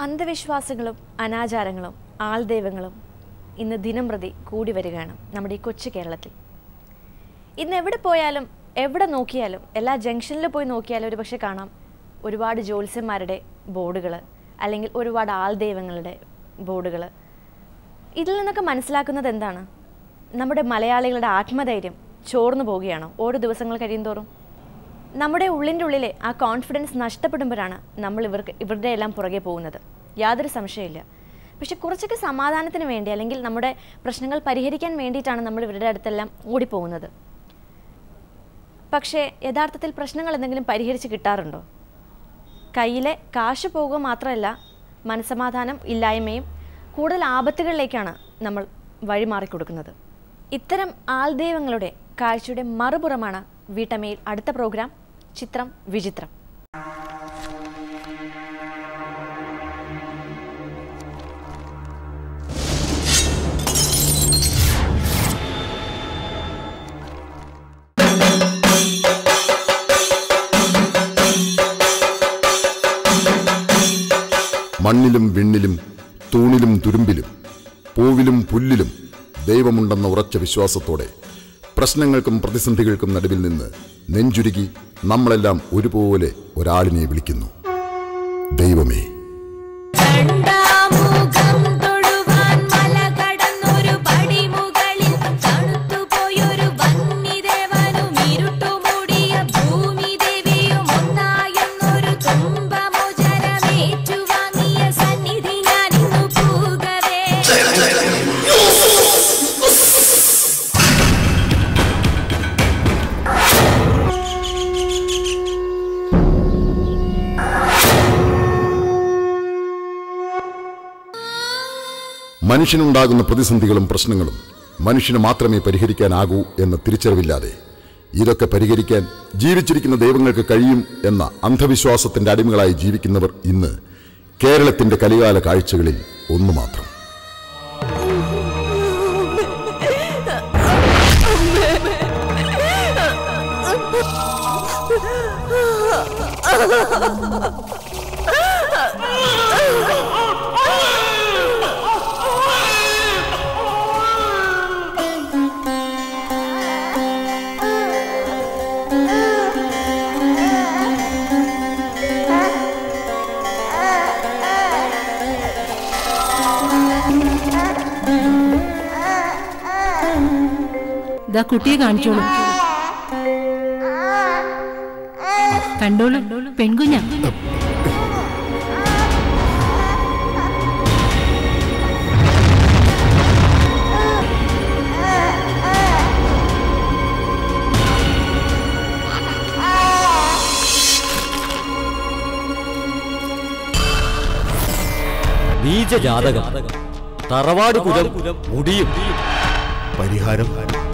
അന്ധവിശ്വാസങ്ങളും അനാചാരങ്ങളും ആൾദൈവങ്ങളും ഇന്ന് ദിനം പ്രതി കൂടി വരികയാണ് നമ്മുടെ ഈ കൊച്ചു കേരളത്തിൽ ഇന്ന് എവിടെ പോയാലും എവിടെ നോക്കിയാലും എല്ലാ ജംഗ്ഷനിൽ പോയി നോക്കിയാലും ഒരു പക്ഷേ കാണാം ഒരുപാട് ജ്യോത്സ്യന്മാരുടെ ബോർഡുകൾ അല്ലെങ്കിൽ ഒരുപാട് ആൾദൈവങ്ങളുടെ ബോർഡുകൾ ഇതിൽ നിന്നൊക്കെ മനസ്സിലാക്കുന്നത് എന്താണ് നമ്മുടെ മലയാളികളുടെ ആത്മധൈര്യം ചോർന്നു പോവുകയാണോ ഓരോ ദിവസങ്ങൾ കഴിയുന്തോറും നമ്മുടെ ഉള്ളിൻ്റെ ഉള്ളിലെ ആ കോൺഫിഡൻസ് നഷ്ടപ്പെടുമ്പോഴാണ് നമ്മൾ ഇവർക്ക് ഇവരുടെ എല്ലാം പുറകെ പോകുന്നത് യാതൊരു സംശയമില്ല പക്ഷെ കുറച്ചൊക്കെ സമാധാനത്തിന് വേണ്ടി അല്ലെങ്കിൽ നമ്മുടെ പ്രശ്നങ്ങൾ പരിഹരിക്കാൻ വേണ്ടിയിട്ടാണ് നമ്മൾ ഇവരുടെ അടുത്തെല്ലാം ഓടിപ്പോകുന്നത് പക്ഷേ യഥാർത്ഥത്തിൽ പ്രശ്നങ്ങൾ എന്തെങ്കിലും പരിഹരിച്ച് കിട്ടാറുണ്ടോ കയ്യിലെ കാശ് പോകുക മാത്രമല്ല മനസമാധാനം ഇല്ലായ്മയും കൂടുതൽ ആപത്തുകളിലേക്കാണ് നമ്മൾ വഴിമാറിക്കൊടുക്കുന്നത് ഇത്തരം ആൾദൈവങ്ങളുടെ കാഴ്ചയുടെ മറുപുറമാണ് വീട്ടമ്മയിൽ അടുത്ത പ്രോഗ്രാം ചിത്രം വിചിത്രം മണ്ണിലും വിണ്ണിലും തൂണിലും തുരുമ്പിലും പൂവിലും പുല്ലിലും ദൈവമുണ്ടെന്ന ഉറച്ച വിശ്വാസത്തോടെ പ്രശ്നങ്ങൾക്കും പ്രതിസന്ധികൾക്കും നടുവിൽ നിന്ന് നെഞ്ചുരുകി നമ്മളെല്ലാം ഒരുപോലെ ഒരാളിനെ വിളിക്കുന്നു ദൈവമേ രണ്ടാമുഖം തൊഴുവാൻ മല കടന്നൊരു പടിമുകളിൽ തണുത്തുപോയൊരു വന്യദേവനും ഇരുട്ടുമൂടിയ ഭൂമിദേവിയും ഒന്നായെന്നൊരു തുമ്പമോചനമേറ്റുവാങ്ങിയ സന്നിധി ഞാനിന്നു പൂകവേ മനുഷ്യനുണ്ടാകുന്ന പ്രതിസന്ധികളും പ്രശ്നങ്ങളും മനുഷ്യന് മാത്രമേ പരിഹരിക്കാനാകൂ എന്ന തിരിച്ചറിവില്ലാതെ ഇതൊക്കെ പരിഹരിക്കാൻ ജീവിച്ചിരിക്കുന്ന ദൈവങ്ങൾക്ക് കഴിയും എന്ന അന്ധവിശ്വാസത്തിന്റെ അടിമകളായി ജീവിക്കുന്നവർ ഇന്ന് കേരളത്തിന്റെ കലികാല കാഴ്ചകളിൽ ഒന്നു മാത്രം ദാ കുട്ടിയെ കാണിച്ചോളൂ കണ്ടോളൂ പെൺകുഞ്ഞ നീചജാതകം തറവാട് കുലം മുടിയും പരിഹാരം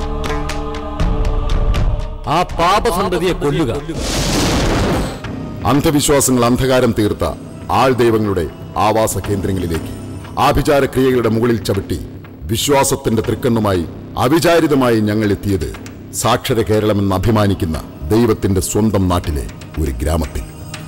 ആ പാപസന്തതിയെ കൊല്ലുക അന്ധവിശ്വാസങ്ങൾ അന്ധകാരം തീർത്ത ആൾദൈവങ്ങളുടെ ആവാസ കേന്ദ്രങ്ങളിലേക്ക് ആഭിചാര ക്രിയകളുടെ മുകളിൽ ചവിട്ടി വിശ്വാസത്തിന്റെ തൃക്കണ്ണുമായി അവിചാരിതമായി ഞങ്ങൾ എത്തിയത് സാക്ഷര കേരളമെന്ന് അഭിമാനിക്കുന്ന ദൈവത്തിന്റെ സ്വന്തം നാട്ടിലെ ഒരു ഗ്രാമത്തിൽ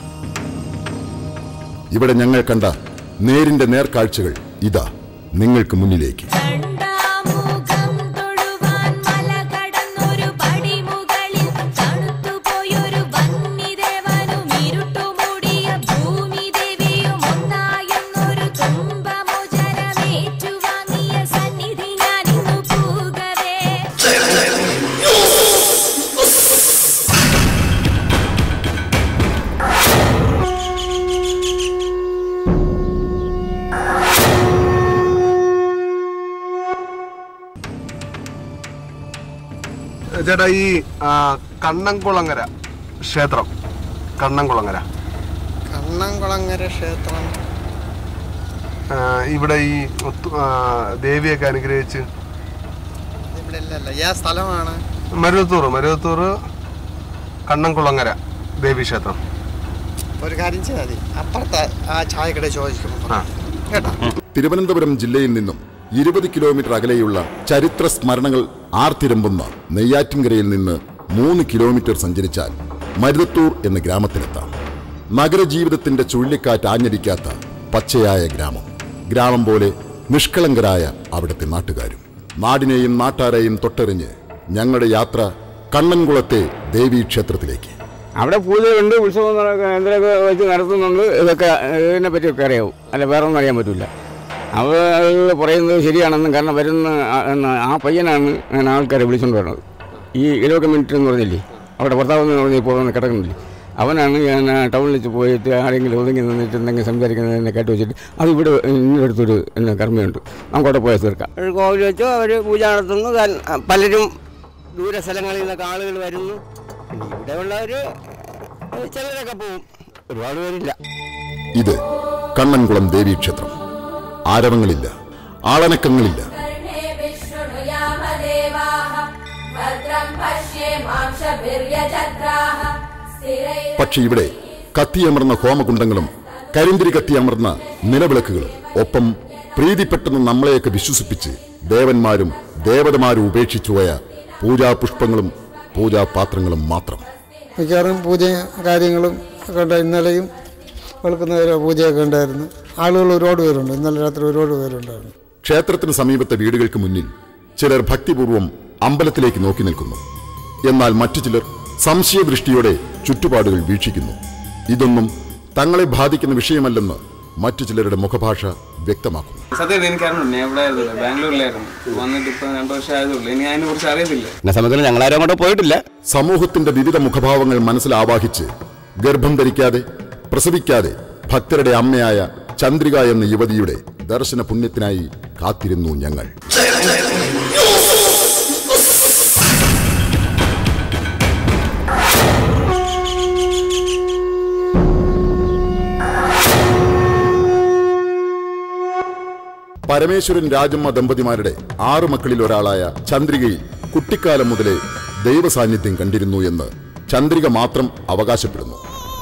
ഇവിടെ ഞങ്ങൾ കണ്ട നേരിന്റെ നേർക്കാഴ്ചകൾ ഇതാ നിങ്ങൾക്ക് മുന്നിലേക്ക് രണ്ടാമുഖം തൊഴുവാൻ മല കടന്നൊരു പടിമുകളിൽ തണുത്തുപോയൊരു വന്യദേവനും ഇരുട്ടുമൂടിയ ഭൂമിദേവിയും ഒന്നായെന്നൊരു തുമ്പമോചനമേറ്റുവാങ്ങിയ സന്നിധി ഞാനിന്നു പൂകവേ ചേട്ടാ ഈ ആ, കണ്ണംകുളങ്ങര ക്ഷേത്രം കണ്ണംകുളങ്ങര കണ്ണംകുളങ്ങര ക്ഷേത്രം ആ, ഇവിടെ ഈ ഒത്തു- ആ, ദേവിയൊക്കെ അനുഗ്രഹിച്ച് ഇവിടെ ഇല്ലല്ല ഏ സ്ഥലമാണ് മരുവത്തൂർ മരുവത്തൂർ കണ്ണംകുളങ്ങര ദേവി ക്ഷേത്രം ഒരു കാര്യം ചെയ്താൽ മതി അപ്പുറത്തെ ആ ചായക്കട ചോദിക്കുമ്പോൾ ആ. കേട്ടോ തിരുവനന്തപുരം ജില്ലയിൽ നിന്നും ഇരുപത് കിലോമീറ്റർ അകലെയുള്ള ചരിത്ര സ്മരണകൾ ആർത്തിരമ്പുന്ന നെയ്യാറ്റിൻകരയിൽ നിന്ന് മൂന്ന് കിലോമീറ്റർ സഞ്ചരിച്ചാൽ മരുതത്തൂർ എന്ന ഗ്രാമത്തിലെത്താം നഗരജീവിതത്തിന്റെ ചുഴലിക്കാറ്റ് ആഞ്ഞടിക്കാത്ത പച്ചയായ ഗ്രാമം ഗ്രാമം പോലെ നിഷ്കളങ്കരായ അവിടുത്തെ നാട്ടുകാരും നാടിനെയും നാട്ടാരെയും തൊട്ടെറിഞ്ഞ് ഞങ്ങളുടെ യാത്ര കണ്ണൻകുളത്തെ ദേവീക്ഷേത്രത്തിലേക്ക് അവിടെ പൂജയുണ്ട് ഉത്സവം നടക്ക- എന്തെങ്കിലുമൊക്കെ വെച്ച് നടത്തുന്നുണ്ട് ഇതൊക്കെ ഇതിനെ പറ്റിയൊക്കെ അറിയാവും അല്ല വേറെ ഒന്നും അറിയാൻ പറ്റില്ല അവർ പറയുന്നത് ശരിയാണെന്നും കാരണം വരുന്ന ആ- എന്ന ആ പയ്യനാണ് ഞാൻ ആൾക്കാരെ വിളിച്ചുകൊണ്ട് വരുന്നത് ഈ ഇരുപത് മിനിറ്റ് എന്ന് പറഞ്ഞില്ലേ അവിടെ ഭർത്താവ് എന്ന് പറഞ്ഞ് ഇപ്പോൾ വന്ന് കിടക്കുന്നില്ലേ അവനാണ് ഞാൻ ആ ടൗണിൽ വെച്ച് പോയിട്ട് ആരെങ്കിലും ഒതുങ്ങി നിന്നിട്ട് എന്തെങ്കിലും സംസാരിക്കുന്നതിനെ കേട്ട് വെച്ചിട്ട് അത് ഇവിടെ ഇന്ന അടുത്തൊരു എന്ന കർമ്മയുണ്ട് നമുക്ക് അവിടെ പോയാൽ തീർക്കാം ഒരു കോവിൽ വെച്ചു അവർ പൂജ നടത്തുന്നു കാൻ- പലരും ദൂര സ്ഥലങ്ങളിൽ നിന്നൊക്കെ ആളുകൾ വരുന്നു പിന്നെ ഇവിടെ ഉള്ളവർ ചിലരൊക്കെ പോവും ഒരുപാട് പേരില്ല ഇത് കണ്ണൻകുളം ദേവീക്ഷേത്രം ആരവങ്ങളില്ല ആളനക്കങ്ങളില്ല कर्णे विशृणुयामदेवाः भद्रं पश्येमांशभिर्यजत्राः स्थिरै പക്ഷെ ഇവിടെ കത്തിയമർന്ന ഹോമകുണ്ടങ്ങളും കരിന്തിരി കത്തിയമർന്ന നിലവിളക്കുകളും ഒപ്പം പ്രീതിപ്പെട്ടെന്ന് നമ്മളെയൊക്കെ വിശ്വസിപ്പിച്ച് ദേവന്മാരും ദേവതമാരും ഉപേക്ഷിച്ചുപോയ പൂജാപുഷ്പങ്ങളും പൂജാപാത്രങ്ങളും മാത്രം മിക്കവാറും പൂജയും കാര്യങ്ങളും ഒക്കെ ഉണ്ട് ഇന്നലെയും വെളുക്കുന്നവരെ പൂജയൊക്കെ ഉണ്ടായിരുന്നു ആളുകൾ ഒരുപാട് പേരുണ്ട് ഇന്നലെ രാത്രി ഒരുപാട് പേരുണ്ടായിരുന്നു ക്ഷേത്രത്തിന് സമീപത്തെ വീടുകൾക്ക് മുന്നിൽ ചിലർ ഭക്തിപൂർവം അമ്പലത്തിലേക്ക് നോക്കി നിൽക്കുന്നു എന്നാൽ മറ്റു ചിലർ സംശയദൃഷ്ടിയോടെ ചുറ്റുപാടുകൾ വീക്ഷിക്കുന്നു ഇതൊന്നും തങ്ങളെ ബാധിക്കുന്ന വിഷയമല്ലെന്ന് മറ്റു ചിലരുടെ മുഖഭാഷ വ്യക്തമാക്കുന്നു സത്യമായിട്ട് എനിക്ക് അറിഞ്ഞില്ല ഞാൻ ഇവിടെ ആയിരുന്നില്ല ബാംഗ്ലൂരിലായിരുന്നു വന്നിട്ട് ഇപ്പൊ രണ്ടു വർഷം ആയതുള്ളൂ ഇനി അതിനെ കുറിച്ച് അറിയത്തില്ല എന്നെ സംബന്ധിച്ച് ഞങ്ങളാരും അങ്ങോട്ട് പോയിട്ടില്ല സമൂഹത്തിന്റെ വിവിധ മുഖഭാവങ്ങൾ മനസ്സിൽ ആവാഹിച്ച് ഗർഭം ധരിക്കാതെ പ്രസവിക്കാതെ ഭക്തരുടെ അമ്മയായ ചന്ദ്രിക എന്ന യുവതിയുടെ ദർശന പുണ്യത്തിനായി കാത്തിരുന്നു ഞങ്ങൾ പരമേശ്വരൻ രാജമ്മ ദമ്പതിമാരുടെ ആറു മക്കളിൽ ഒരാളായ ചന്ദ്രികയിൽ കുട്ടിക്കാലം മുതലേ ദൈവസാന്നിധ്യം കണ്ടിരുന്നു എന്ന് ചന്ദ്രിക മാത്രം അവകാശപ്പെടുന്നു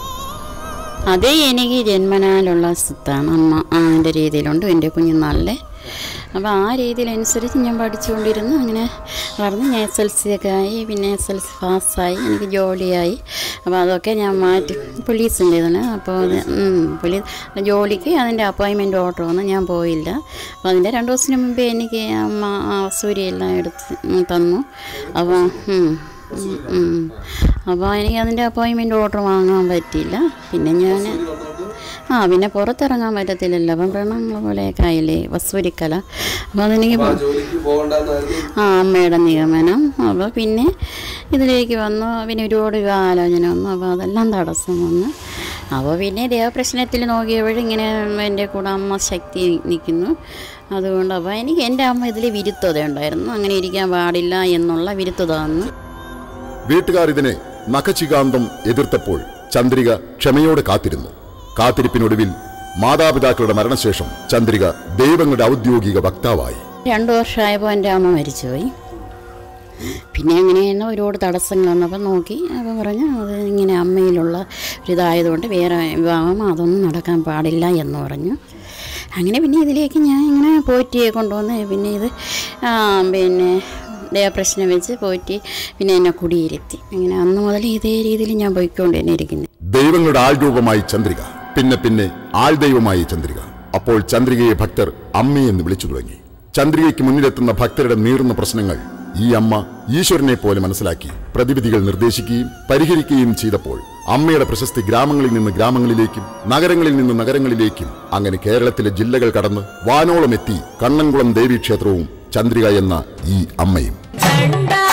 അത് എനിക്ക് ജന്മനാലുള്ള സ്വത്താണ് അമ്മ അതിൻ്റെ രീതിയിലുണ്ട് എൻ്റെ കുഞ്ഞുനാളിലെ അപ്പോൾ ആ രീതിയിലനുസരിച്ച് ഞാൻ പഠിച്ചുകൊണ്ടിരുന്നു അങ്ങനെ വളർന്ന് ഞാൻ എസ് എൽ സി ഒക്കെ ആയി പിന്നെ എസ് എൽ സി പാസ്സായി എനിക്ക് ജോലിയായി അപ്പോൾ അതൊക്കെ ഞാൻ മാറ്റി പോലീസിൻ്റെ ഇതാണ് അപ്പോൾ അത് പോലീസ് ജോലിക്ക് അതിൻ്റെ അപ്പോയിൻമെൻറ്റ് ഓർഡർ വന്നു ഞാൻ പോയില്ല അപ്പോൾ അതിൻ്റെ രണ്ട് ദിവസത്തിന് മുമ്പേ എനിക്ക് അമ്മ ആ സൂര്യയെല്ലാം എടുത്ത് തന്നു അപ്പോൾ ഉം. ഉം, ഉം. അപ്പോൾ എനിക്ക് അതിൻ്റെ അപ്പോയിൻമെൻറ്റ് ഓർഡർ വാങ്ങാൻ പറ്റിയില്ല പിന്നെ ഞാൻ ആ പിന്നെ പുറത്തിറങ്ങാൻ പറ്റത്തില്ലല്ലോ അപ്പം പെണ്ണുങ്ങൾ പോലെയൊക്കെ ആയില്ലേ വസൂരിക്കല അപ്പോൾ അതെനിക്ക് ജോലിക്ക് പോകണ്ടെന്നായിരുന്നു ആ അമ്മയുടെ നിഗമനം അപ്പോൾ പിന്നെ ഇതിലേക്ക് വന്നു പിന്നെ ഒരുപാട് ആലോചന വന്നു അപ്പോൾ അതെല്ലാം തടസ്സം വന്നു അപ്പോൾ പിന്നെ ദേവപ്രശ്നത്തിൽ നോക്കിയപ്പോഴും ഇങ്ങനെ എൻ്റെ കൂടെ അമ്മ ശക്തി നിൽക്കുന്നു അതുകൊണ്ട് അപ്പോൾ എനിക്ക് എൻ്റെ അമ്മ ഇതിൽ വിരുദ്ധത ഉണ്ടായിരുന്നു അങ്ങനെ ഇരിക്കാൻ പാടില്ല എന്നുള്ള വിരുദ്ധത വന്നു വീട്ടുകാർ ഇതിനെ നഖചികാന്തം എതിർത്തപ്പോൾ ചന്ദ്രിക ക്ഷമയോടെ കാത്തിരുന്നു കാത്തിരിപ്പിനൊടുവിൽ മാതാപിതാക്കളുടെ മരണശേഷം ചന്ദ്രിക ദൈവങ്ങളുടെ ഔദ്യോഗിക വക്താവായി രണ്ട് വർഷമായപ്പോൾ എൻ്റെ അമ്മ മരിച്ചുപോയി പിന്നെ അങ്ങനെയാണ് ഒരുപാട് തടസ്സങ്ങൾ വന്നപ്പോൾ നോക്കി അപ്പോൾ പറഞ്ഞു അത് ഇങ്ങനെ അമ്മയിലുള്ള ഒരിതായതുകൊണ്ട് വേറെ വിവാഹം അതൊന്നും നടക്കാൻ പാടില്ല എന്ന് പറഞ്ഞു അങ്ങനെ പിന്നെ ഇതിലേക്ക് ഞാൻ ഇങ്ങനെ പോറ്റിയെ കൊണ്ടുവന്ന് പിന്നെ ഇത് ആ, പിന്നെ ദേവപ്രശ്നം വെച്ച് പോറ്റി പിന്നെ എന്നെ കുടിയിരുത്തി അങ്ങനെ അന്ന് മുതൽ ഇതേ രീതിയിൽ ഞാൻ പോയിക്കൊണ്ട് തന്നെ ഇരിക്കുന്നത് ദൈവങ്ങളുടെ ആൾരൂപമായി ചന്ദ്രിക പിന്നെ പിന്നെ ആൾദൈവമായി ചന്ദ്രിക അപ്പോൾ ചന്ദ്രികയെ ഭക്തർ അമ്മയെന്ന് വിളിച്ചു തുടങ്ങി ചന്ദ്രികയ്ക്ക് മുന്നിലെത്തുന്ന ഭക്തരുടെ നീറുന്ന പ്രശ്നങ്ങൾ ഈ അമ്മ ഈശ്വരനെ പോലെ മനസ്സിലാക്കി പ്രതിവിധികൾ നിർദ്ദേശിക്കുകയും പരിഹരിക്കുകയും ചെയ്തപ്പോൾ അമ്മയുടെ പ്രശസ്തി ഗ്രാമങ്ങളിൽ നിന്ന് ഗ്രാമങ്ങളിലേക്കും നഗരങ്ങളിൽ നിന്ന് നഗരങ്ങളിലേക്കും അങ്ങനെ കേരളത്തിലെ ജില്ലകൾ കടന്ന് വാനോളം എത്തി കണ്ണൻകുളം ദേവീക്ഷേത്രവും ചന്ദ്രിക എന്ന ഈ അമ്മയും ചണ്ടാ